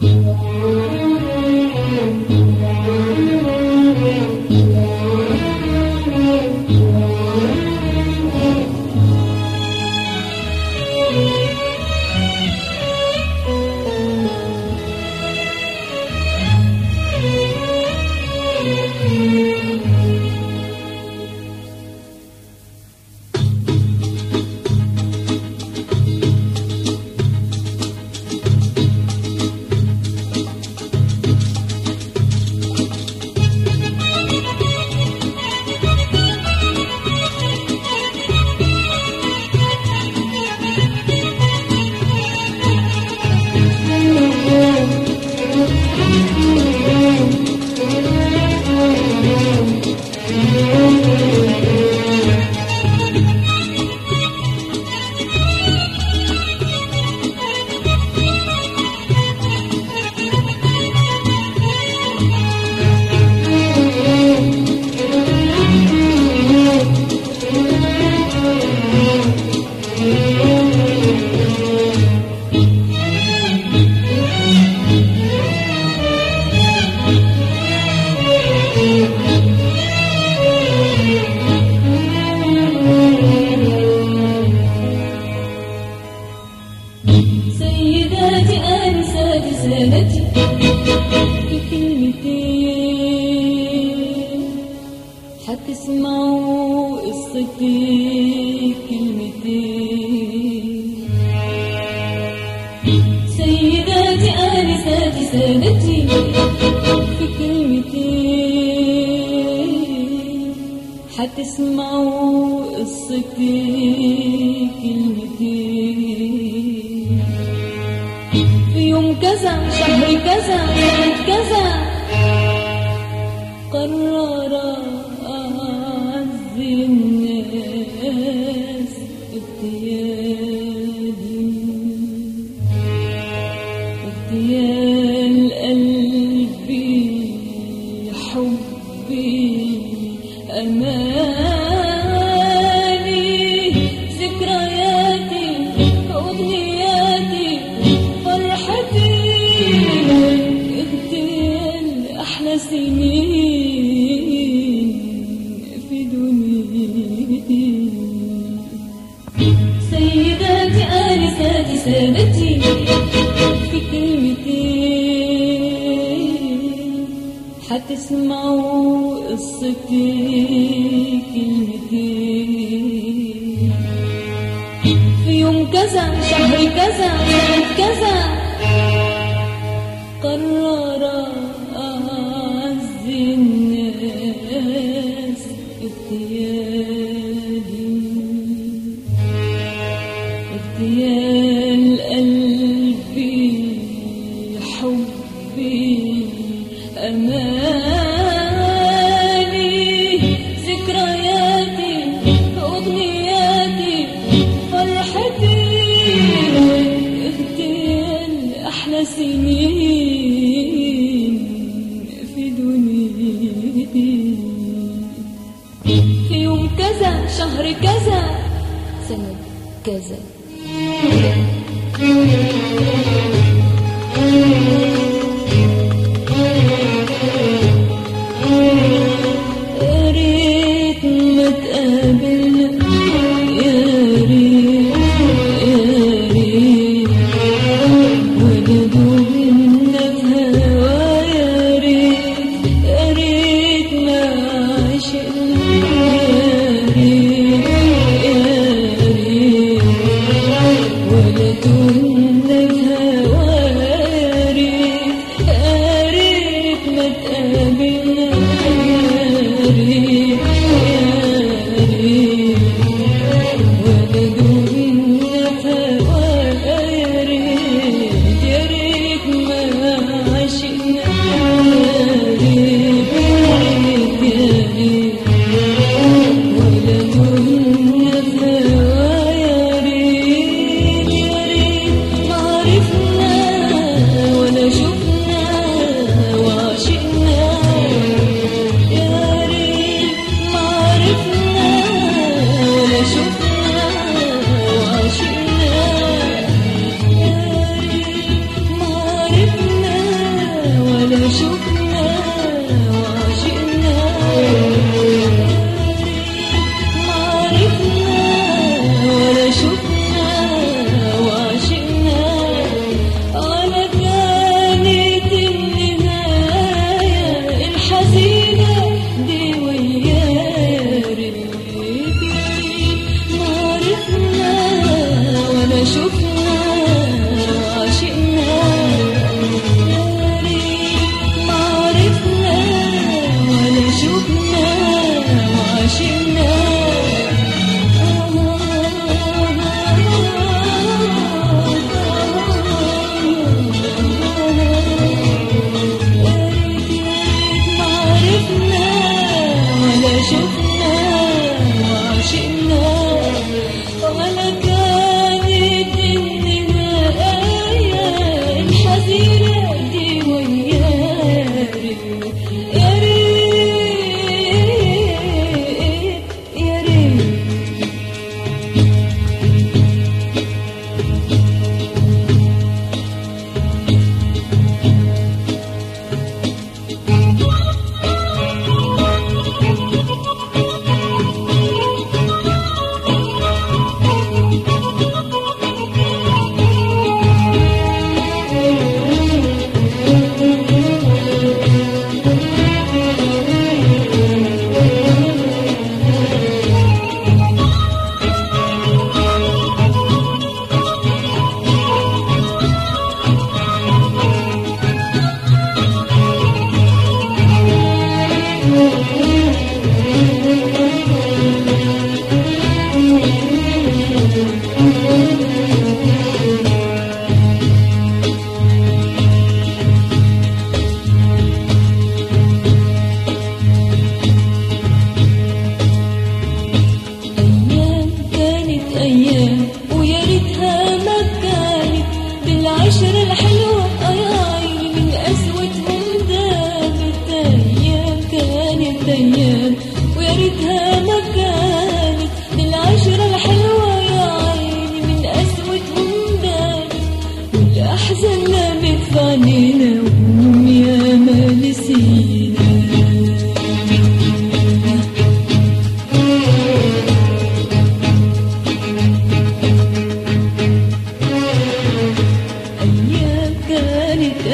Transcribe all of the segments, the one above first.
سيداتي آنساتي سادتي بكلمتين حتسمعوا قصتي كلمتين سيداتي آنساتي سادتي في كلمتين حتسمعوا قصتي كلمتين في يوم كذا شهر كذا سنة كذا قرر أعز الناس اغتيالي اغتيال قلبي حبي أماني ذكرياتي أغنياتي فرحتي اغتيال أحلى سنين في دنيتي سيداتي آنساتي سادتي في كلمتين حتسمعوا قصتي كلمتين في يوم كذا شهر كذا سنة كذا قرر أعز الناس اغتيالي اغتيال قلبي حبي أماني ذكرياتي أغنياتي فرحتي اغتيال أحلى سنين في دنيتي في يوم كذا شهر كذا سنة كذا يا ريت ما تقابلنا يا ريت يا ريت ولا دوبنا في هوا يا ريت يا ريت ما عشقنا يا ريت يا ريت ولا دوبنا في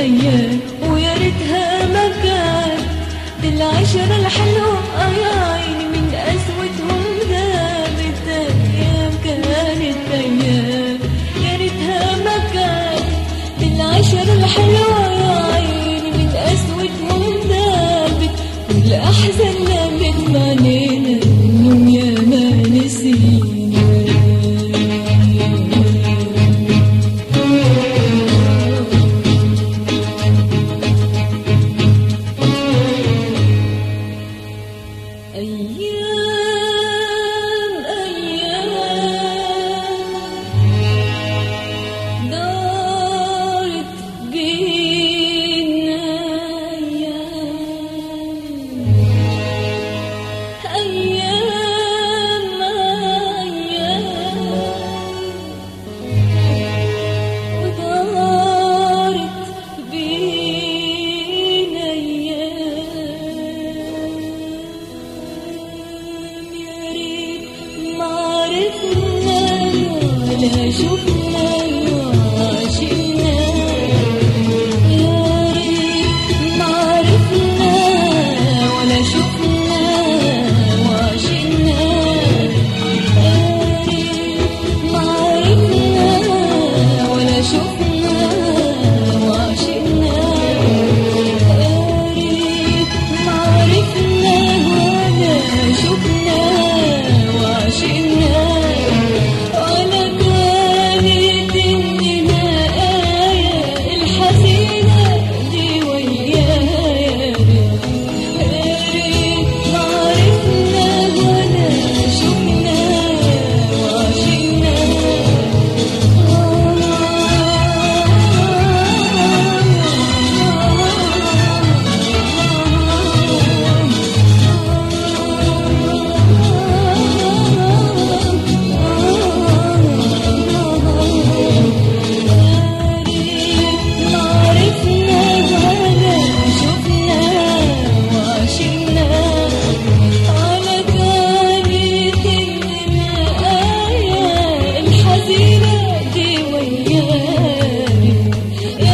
أيام ويا ريتها ما كانت دي العشرة الحلوة آه يا عيني من قسوتهم غابت أيام كانت أيام يا ريتها ما كانت دي العشرة الحلوة يا عيني من قسوتهم غابت كل أحزان لمت معنينا إنهم يا ما نسينا أيام أيام دارت بينا أيام أيام أيام ودارت بينا أيام يا ريت ما عرفنا ولا شفنا وعشقنا يا ريت ما عرفنا ولا شفنا وعشقنا يا ريت ما عرفنا ولا شفنا وعشقنا يا ريت ما عرفنا ولا شفنا وعشقنا ولا كانت النهاية الحزينة دي وياها يا ريت يا ريت ما عرفنا ولا شفنا وعشقنا الحزينة دي وياي يا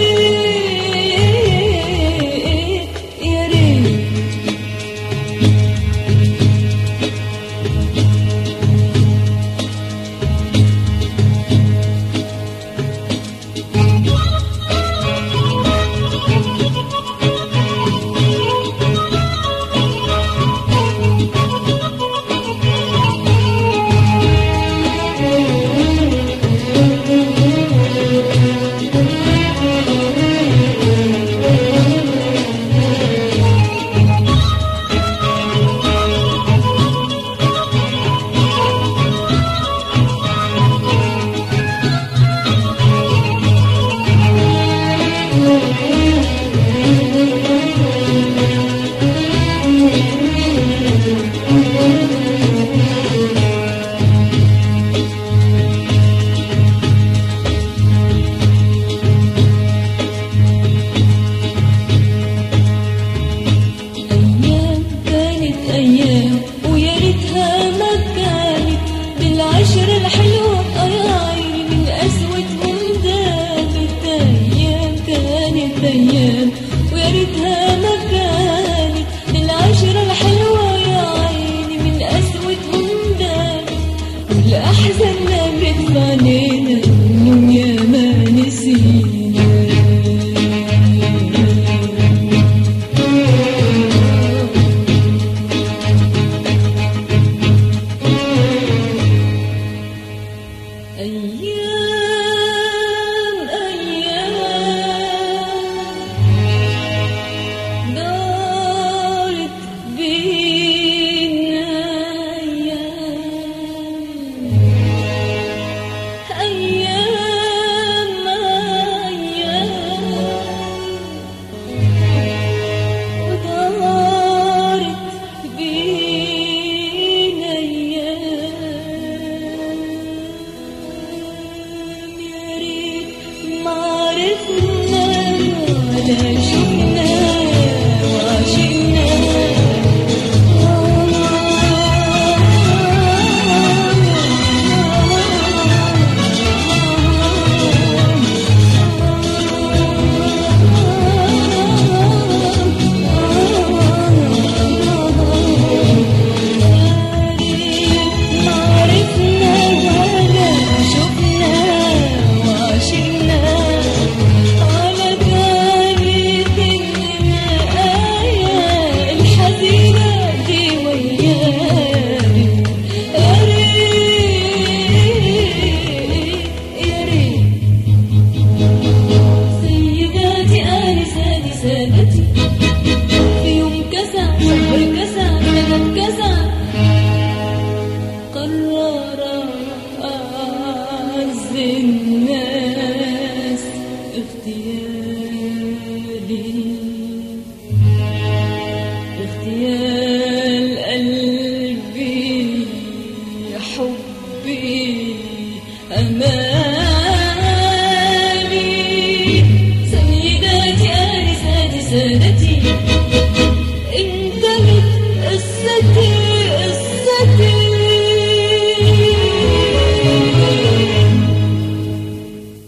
ريت يا ريت أيام كانت أيام ويا ريتها ما كانت بالعشرة الحلوة آه يا عيني من قسوتهم دابت أيام كانت أيام ويا ريتها ما كانت بالعشرة الحلوة يا عيني من قسوتهم دابت والأحزان نمرت معنينا إنهم يا ما نسينا أيام أيام دارت بينا أيام أيام أيام ودارت بينا أيام يا ريت ما عرفنا ولا شفنا وعشقنا اختيار